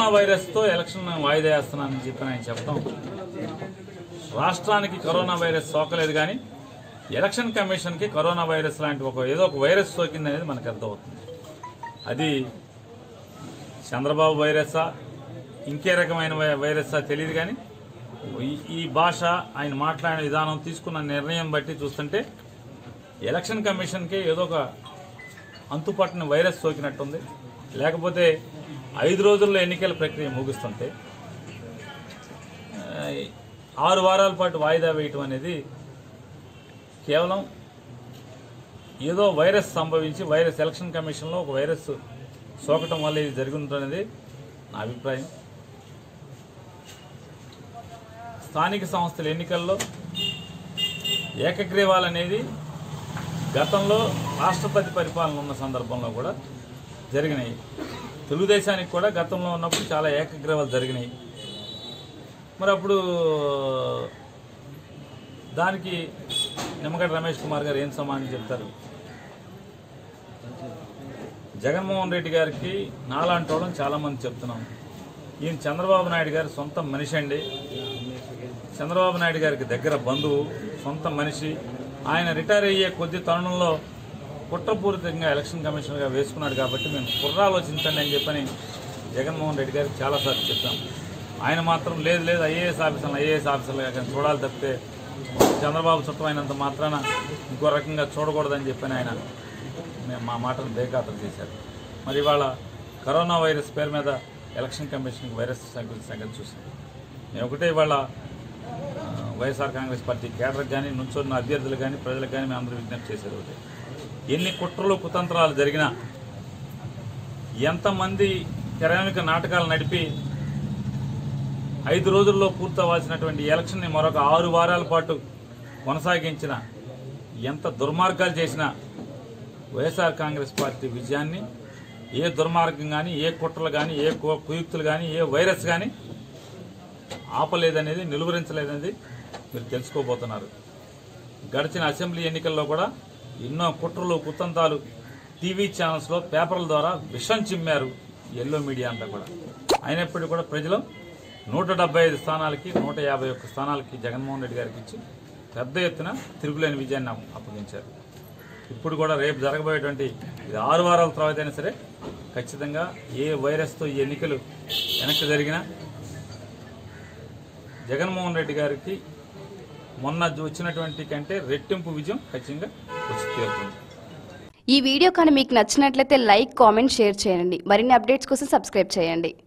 corona వైరస్తో election వాయిదా వేస్తున్నానని చెప్పి ఆయన చెప్పడం రాష్ట్రానికి కరోనా వైరస్ సోకలేదు కానీ ఎలక్షన్ కమిషన్కి కరోనా వైరస్ లాంటి ఒక ఏదో ఒక వైరస్ సోకింది అనేది మనకు అర్థమవుతుంది అది చంద్రబాబు వైరసా ఇంకే రకమైన వై- వైరసా తెలియదు కానీ ఈ- ఈ భాష ఆయన మాట్లాడిన విధానం తీసుకున్న నిర్ణయం బట్టి చూస్తుంటే ఎలక్షన్ కమిషన్కి ఏదో ఒక అంతుపట్టిన వైరస్ సోకినట్టుంది లేకపోతే ఐదు రోజుల్లో ఎన్నికల ప్రక్రియ ముగుస్తుంటే ఆ, ఆరు వారాల పాటు వాయిదా వేయటం అనేది కేవలం ఏదో వైరస్ సంభవించి వైరస్ ఎలక్షన్ కమిషన్లో ఒక వైరస్ సోకటం వల్ల ఇది జరిగి ఉంటుందనేది నా అభిప్రాయం స్థానిక సంస్థల ఎన్నికల్లో ఏకగ్రీవాలు అనేది గతంలో రాష్ట్రపతి పరిపాలన ఉన్న సందర్భంలో కూడా జరిగినాయి తెలుగుదేశానికి కూడా గతంలో ఉన్నప్పుడు చాలా ఏకగ్రీవాలు జరిగినాయి మరి అప్పుడు దానికి నిమ్మగడ్డ రమేష్ కుమార్ గారు ఏం సమాధానం చెప్తారు జగన్మోహన్ రెడ్డి గారికి నాలాంటి వాళ్ళని చాలా మంది చెప్తున్నాం ఈయన చంద్రబాబు నాయుడు గారి సొంత మనిషి అండి చంద్రబాబు నాయుడు గారికి దగ్గర బంధువు సొంత మనిషి ఆయన రిటైర్ అయ్యే కొద్ది తరుణంలో కుట్రపూరితంగా ఎలక్షన్ కమిషనర్గా వేసుకున్నాడు కాబట్టి మేము కుర్రాలోచించండి అని చెప్పని జగన్మోహన్ రెడ్డి గారికి చాలాసార్లు చెప్పాం ఆయన మాత్రం లేదు లేదు ఐఏఎస్ ఆఫీసర్లు ఐఏఎస్ ఆఫీసర్లుగా కానీ చూడాలి తప్పితే చంద్రబాబు చుట్టమైనంత మాత్రాన ఇంకో రకంగా చూడకూడదని చెప్పని ఆయన మేము మా మాటను బేఖాతరు చేశారు మరి ఇవాళ కరోనా వైరస్ పేరు మీద ఎలక్షన్ కమిషన్కి వైరస్ సంగతి సంగతి చూసాం నేను ఒకటే ఇవాళ ఆ, వైఎస్ఆర్ కాంగ్రెస్ పార్టీ కేడర్కి కానీ నుంచున్న అభ్యర్థులు కానీ ప్రజలకు కానీ మేము అందరూ విజ్ఞప్తి చేసేది ఒకటే ఎన్ని కుట్రలు కుతంత్రాలు జరిగినా ఎంతమంది తెరామిక నాటకాలు నడిపి ఐదు రోజుల్లో పూర్తవ్వాల్సినటువంటి ఎలక్షన్ని మరొక ఆరు వారాల పాటు కొనసాగించిన ఎంత దుర్మార్గాలు చేసినా వైఎస్ఆర్ కాంగ్రెస్ పార్టీ విజయాన్ని ఏ దుర్మార్గం కానీ ఏ కుట్రలు కానీ ఏ కు- కుయుక్తులు కానీ ఏ వైరస్ కానీ ఆపలేదనేది నిలువరించలేదనేది మీరు తెలుసుకోబోతున్నారు గడిచిన అసెంబ్లీ ఎన్నికల్లో కూడా ఎన్నో కుట్రలు కుతంతాలు టీవీ ఛానల్స్లో పేపర్ల ద్వారా విషం చిమ్మారు ఎల్లో మీడియా అంతా కూడా అయినప్పటికీ కూడా ప్రజలు నూట డెబ్బై ఐదు స్థానాలకి నూట యాభై ఒక్క స్థానాలకి జగన్మోహన్ రెడ్డి గారికి ఇచ్చి పెద్ద ఎత్తున తిరుగులేని విజయాన్ని అప్- అప్పగించారు ఇప్పుడు కూడా రేపు జరగబోయేటువంటి ఇది ఆరు వారాల తర్వాత అయినా సరే ఖచ్చితంగా ఏ వైరస్తో ఈ ఎన్నికలు వెనక్కి జరిగినా జగన్మోహన్ రెడ్డి గారికి మొన్న వచ్చినటువంటి కంటే రెట్టింపు విజయం ఖచ్చితంగా వచ్చి తీరుతుంది ఈ వీడియో కానీ మీకు నచ్చినట్లయితే లైక్ కామెంట్ షేర్ చేయండి మరిన్ని అప్డేట్స్ కోసం సబ్స్క్రైబ్ చేయండి